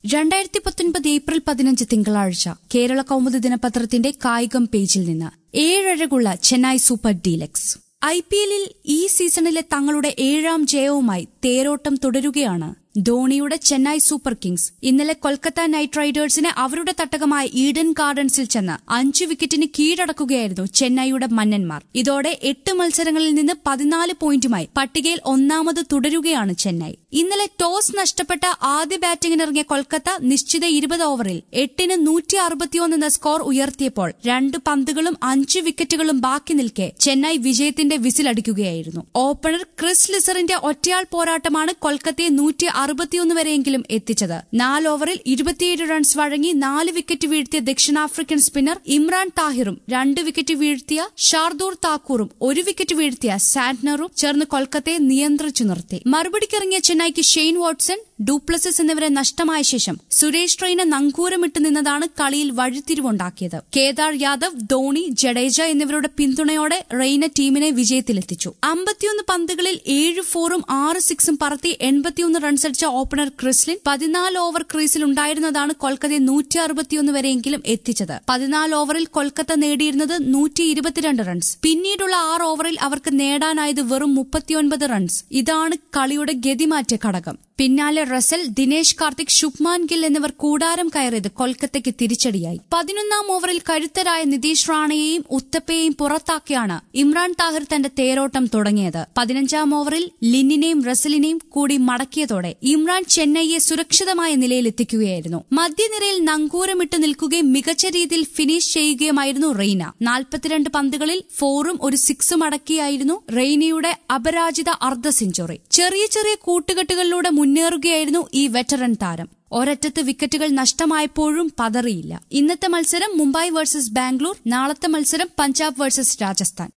രണ്ടായിരത്തി പത്തൊൻപത് ഏപ്രിൽ പതിനഞ്ച് തിങ്കളാഴ്ച കേരള കൗമുദി ദിനപത്രത്തിന്റെ കായികം പേജിൽ നിന്ന് ഏഴഴകുള്ള Chennai super deluxe I P എല്ലിൽ ഈ സീസണിലെ തങ്ങളുടെ ഏഴാം ജയവുമായി തേരോട്ടം തുടരുകയാണ് ധോണിയുടെ ചെന്നൈ സൂപ്പർ കിങ്സ് ഇന്നലെ കൊൽക്കത്ത നൈറ്റ് റൈഡേഴ്സിനെ അവരുടെ തട്ടകമായ ഈഡൻ ഗാർഡൻസിൽ ചെന്ന് അഞ്ചു വിക്കറ്റിന് കീഴടക്കുകയായിരുന്നു ചെന്നൈയുടെ മന്നന്മാർ ഇതോടെ എട്ട് മത്സരങ്ങളിൽ നിന്ന് പതിനാല് പോയിന്റുമായി പട്ടികയിൽ ഒന്നാമത് തുടരുകയാണ് ചെന്നൈ ഇന്നലെ ടോസ് നഷ്ടപ്പെട്ട ആദ്യ ബാറ്റിംഗിനിറങ്ങിയ കൊൽക്കത്ത നിശ്ചിത ഇരുപത് ഓവറിൽ എട്ടിന് നൂറ്റി അറുപത്തിയൊന്ന് എന്ന സ്കോർ ഉയർത്തിയപ്പോൾ രണ്ട് പന്തുകളും അഞ്ച് വിക്കറ്റുകളും ബാക്കി നിൽക്കെ ചെന്നൈ വിജയത്തിന്റെ വിസിലടിക്കുകയായിരുന്നു ഓപ്പണർ ക്രിസ് ലിസറിന്റെ ഒറ്റയാൾ പോരാട്ടമാണ് കൊൽക്കത്തയെ നൂറ്റി അറുപത്തിയൊന്ന് വരെയെങ്കിലും എത്തിച്ചത് നാല് ഓവറിൽ ഇരുപത്തിയേഴ് റൺസ് വഴങ്ങി നാല് വിക്കറ്റ് വീഴ്ത്തിയ ദക്ഷിണാഫ്രിക്കൻ സ്പിന്നർ ഇമ്രാൻ താഹിറും രണ്ട് വിക്കറ്റ് വീഴ്ത്തിയ ഷാർദൂർ താക്കൂറും ഒരു വിക്കറ്റ് വീഴ്ത്തിയ സാന്റ്നറും ചേർന്ന് കൊൽക്കത്തയെ നിയന്ത്രിച്ചു നിർത്തി മറുപടിക്കിറങ്ങിയ ചെന്നൈക്ക് ഷെയ്ൻ വാട്സൺ ഡൂപ്ലസിസ് എന്നിവരെ നഷ്ടമായ ശേഷം സുരേഷ് റെയ്ന നങ്കൂരമിട്ട് നിന്നതാണ് കളിയിൽ വഴിത്തിരിവുണ്ടാക്കിയത് കേദാർ യാദവ് ധോണി ജഡേജ എന്നിവരുടെ പിന്തുണയോടെ റെയ്ന ടീമിനെ വിജയത്തിലെത്തിച്ചു അമ്പത്തിയൊന്ന് പന്തുകളിൽ ഏഴ് ഫോറും ആറ് സിക്സും പറത്തി എൺപത്തിയൊന്ന് റൺസടിച്ച ഓപ്പണർ ക്രിസ്ലിൻ പതിനാല് ഓവർ ക്രീസിൽ ഉണ്ടായിരുന്നതാണ് കൊൽക്കത്തയെ നൂറ്റി അറുപത്തിയൊന്ന് വരെയെങ്കിലും എത്തിച്ചത് പതിനാല് ഓവറിൽ കൊൽക്കത്ത നേടിയിരുന്നത് നൂറ്റി ഇരുപത്തിരണ്ട് റൺസ് പിന്നീടുള്ള ആറ് ഓവറിൽ അവർക്ക് നേടാനായത് വെറും മുപ്പത്തിയൊൻപത് റൺസ് ഇതാണ് കളിയുടെ ഗതിമാറ്റ ഘടകം പിന്നാലെ റസൽ ദിനേശ് കാർത്തിക് ശുഭ്മാൻ ഗിൽ എന്നിവർ കൂടാരം കയറിയത് കൊൽക്കത്തയ്ക്ക് തിരിച്ചടിയായി പതിനൊന്നാം ഓവറിൽ കരുത്തരായ നിതീഷ് റാണയെയും ഉത്തപ്പയെയും പുറത്താക്കിയാണ് ഇമ്രാൻ താഹിർ തന്റെ തേരോട്ടം തുടങ്ങിയത് പതിനഞ്ചാം ഓവറിൽ ലിന്നിനെയും റസലിനെയും കൂടി മടക്കിയതോടെ ഇമ്രാൻ ചെന്നൈയെ സുരക്ഷിതമായ നിലയിലെത്തിക്കുകയായിരുന്നു മധ്യനിരയിൽ നങ്കൂരമിട്ട് നിൽക്കുകയും മികച്ച രീതിയിൽ ഫിനിഷ് ചെയ്യുകയുമായിരുന്നു റെയ്ന നാൽപ്പത്തിരണ്ട് പന്തുകളിൽ ഫോറും ഒരു സിക്സും അടക്കിയായിരുന്നു റെയ്നയുടെ അപരാജിത അർദ്ധ സെഞ്ചുറി ചെറിയ ചെറിയ കൂട്ടുകെട്ടുകളിലൂടെ മുന്നേറുകയായിരുന്നു ഈ വെറ്ററൻ താരം ഒരറ്റത്ത് വിക്കറ്റുകൾ നഷ്ടമായപ്പോഴും പതറിയില്ല ഇന്നത്തെ മത്സരം മുംബൈ വേഴ്സസ് ബാംഗ്ലൂർ നാളത്തെ മത്സരം പഞ്ചാബ് വേഴ്സസ് രാജസ്ഥാൻ